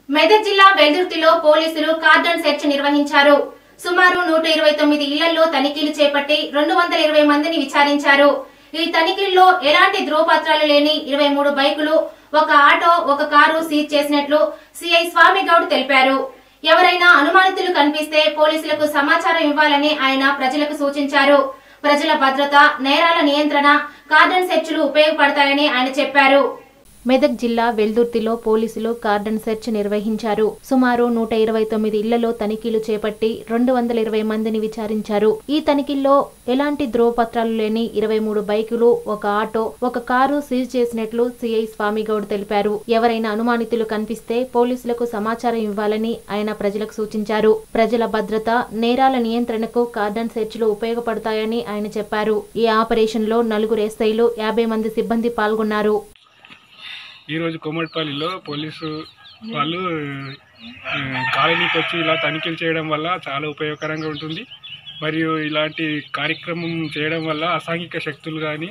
మెదక్ జిల్లా వెల్దుర్తిలో పోలీసులు cordon search నిర్వహించారు సుమారు నూట ఇరవై తొమ్మిది ఇళ్లలో తనిఖీలు చేపట్టి రెండు వందల ఇరవై మందిని విచారించారు ఈ తనిఖీల్లో ఎలాంటి ధ్రువపత్రాలు లేని ఇరవై మూడు బైకులు ఒక ఆటో ఒక కారు సీజ్ చేసినట్లు సిఐ స్వామి గౌడ్ తెలిపారు ఎవరైనా అనుమానితులు కనిపిస్తే పోలీసులకు సమాచారం ఇవ్వాలని ఆయన ప్రజలకు సూచించారు ప్రజల భద్రత నేరాల నియంత్రణ కార్డన్ సెర్చ్లు ఉపయోగపడతాయని ఆయన చెప్పారు మెదక్ జిల్లా వెల్దుర్తిలో పోలీసులు కార్డన్ సెర్చ్ నిర్వహించారు సుమారు నూట ఇరవై తొమ్మిది ఇళ్లలో తనిఖీలు చేపట్టి రెండు వందల ఇరవై మందిని విచారించారు ఈ తనిఖీల్లో ఎలాంటి ధ్రువపత్రాలు లేని ఇరవై మూడు బైకులు ఒక ఆటో ఒక కారు సీజ్ చేసినట్లు సిఐ స్వామిగౌడ్ తెలిపారు ఎవరైనా అనుమానితులు కనిపిస్తే పోలీసులకు సమాచారం ఇవ్వాలని ఆయన ప్రజలకు సూచించారు ప్రజల భద్రత నేరాల నియంత్రణకు కార్డన్ సెర్చ్లు ఉపయోగపడతాయని ఆయన చెప్పారు ఈ ఆపరేషన్ లో నలుగురు ఎస్ఐలు యాభై మంది సిబ్బంది పాల్గొన్నారు ఈరోజు కోమటిపల్లిలో పోలీసు వాళ్ళు ఆ, కాలనీకి వచ్చి ఇలా తనిఖీలు చేయడం వల్ల చాలా ఉపయోగకరంగా ఉంటుంది మరియు ఇలాంటి కార్యక్రమం చేయడం వల్ల అసాంఘిక శక్తులు కానీ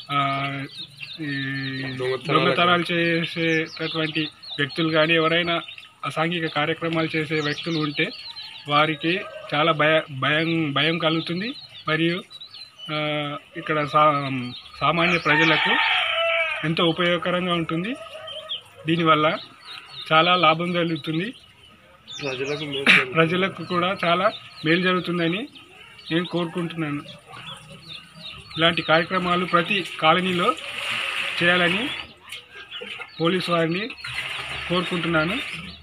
దొంగతనాలు చేసేటటువంటి వ్యక్తులు కానీ ఎవరైనా అసాంఘిక కార్యక్రమాలు చేసే వ్యక్తులు ఉంటే వారికి చాలా భయ భయం భయం కలుగుతుంది మరియు ఆ, ఇక్కడ సా సామాన్య ప్రజలకు ఎంతో ఉపయోగకరంగా ఉంటుంది దీనివల్ల చాలా లాభం జరుగుతుంది ప్రజలకు ప్రజలకు కూడా చాలా మేలు జరుగుతుందని నేను కోరుకుంటున్నాను ఇలాంటి కార్యక్రమాలు ప్రతి కాలనీలో చేయాలని పోలీసు వారిని కోరుకుంటున్నాను